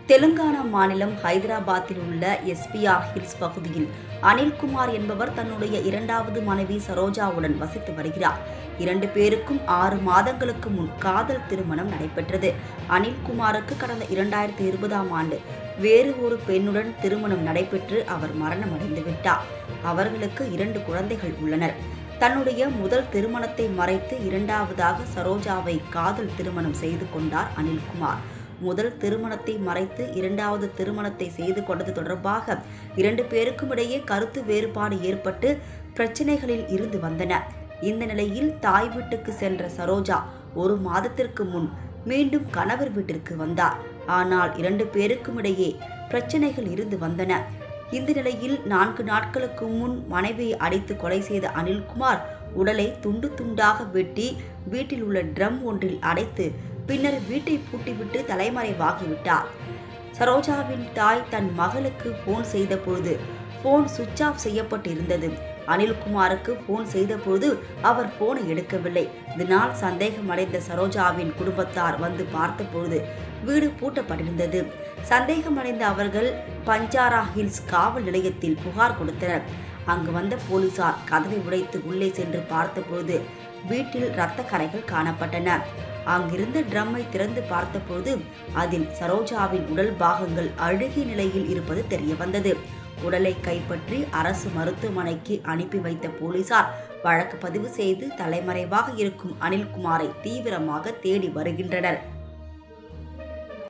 தெலுங்கானா மாநிலம் ஹைதராபாத்தில் உள்ள எஸ்பிஆர் ஹில்ஸ் பகுதியில் அனில்குமார் என்பவர் தன்னுடைய இரண்டாவது மனைவி சரோஜாவுடன் வசித்து வருகிறார் இரண்டு பேருக்கும் ஆறு மாதங்களுக்கு முன் காதல் திருமணம் நடைபெற்றது அனில்குமாருக்கு கடந்த இரண்டாயிரத்தி இருபதாம் ஆண்டு வேறு ஒரு பெண்ணுடன் திருமணம் நடைபெற்று அவர் மரணமடைந்து விட்டார் அவர்களுக்கு இரண்டு குழந்தைகள் உள்ளனர் தன்னுடைய முதல் திருமணத்தை மறைத்து இரண்டாவதாக சரோஜாவை காதல் திருமணம் செய்து கொண்டார் அனில்குமார் முதல் திருமணத்தை மறைத்து இரண்டாவது திருமணத்தை செய்து கொண்டது தொடர்பாக இரண்டு பேருக்கும் இடையே கருத்து வேறுபாடு ஏற்பட்டு பிரச்சனைகளில் இருந்து வந்தன இந்த நிலையில் தாய் வீட்டுக்கு சென்ற சரோஜா ஒரு மாதத்திற்கு முன் மீண்டும் கணவர் வீட்டிற்கு வந்தார் ஆனால் இரண்டு பேருக்கும் இடையே பிரச்சனைகள் இருந்து வந்தன இந்த நிலையில் நான்கு நாட்களுக்கு முன் மனைவியை அடித்து கொலை செய்த அனில்குமார் உடலை துண்டு துண்டாக வெட்டி வீட்டில் உள்ள ட்ரம் ஒன்றில் அடைத்து பின்னர் வீட்டை பூட்டிவிட்டு தலைமறைவாகிவிட்டார் சரோஜாவின் தாய் தன் மகளுக்கு போன் செய்த பொழுது போன் சுவிட்ச் ஆஃப் செய்யப்பட்டிருந்தது அனில்குமாருக்கு போன் செய்தபோது அவர் போனை எடுக்கவில்லை இதனால் சந்தேகமடைந்த சரோஜாவின் குடும்பத்தார் வந்து பார்த்தபொழுது வீடு பூட்டப்பட்டிருந்தது சந்தேகமடைந்த அவர்கள் பஞ்சாரா ஹில்ஸ் காவல் நிலையத்தில் புகார் கொடுத்தனர் அங்கு வந்த போலீசார் கதவை உடைத்து உள்ளே சென்று பார்த்தபோது வீட்டில் இரத்த கரைகள் காணப்பட்டன அங்கிருந்த ட்ரம்மை திறந்து பார்த்தபோது அதில் சரோஜாவின் உடல் பாகங்கள் அழுகிய நிலையில் இருப்பது தெரிய வந்தது உடலை கைப்பற்றி அரசு மருத்துவமனைக்கு அனுப்பி வைத்த போலீசார் வழக்கு பதிவு செய்து தலைமறைவாக இருக்கும் அனில்குமாரை தீவிரமாக தேடி வருகின்றனர்